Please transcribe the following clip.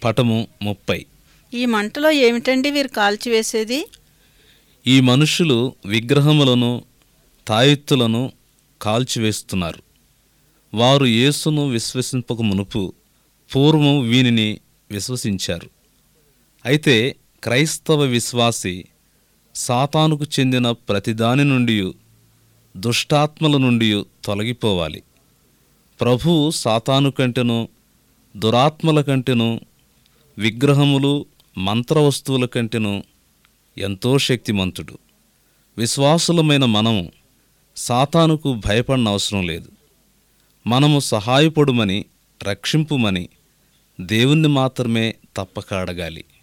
పటము ముప్పై ఈ మంటలో ఏమిటండి వీరు కాల్చివేసేది ఈ మనుషులు విగ్రహములను తాయెత్తులను కాల్చివేస్తున్నారు వారు యేసును విశ్వసింపక మునుపు పూర్వం వీనిని విశ్వసించారు అయితే క్రైస్తవ విశ్వాసి సాతానుకు చెందిన ప్రతిదాని నుండి దుష్టాత్మల నుండి తొలగిపోవాలి ప్రభువు సాతాను కంటెను దురాత్మల కంటెను విగ్రహములు మంత్రవస్తువుల కంటెను ఎంతో శక్తిమంతుడు విశ్వాసులమైన మనము సాతానుకు భయపడిన అవసరం లేదు మనము సహాయపడుమని రక్షింపుమని దేవుణ్ణి మాత్రమే తప్పక అడగాలి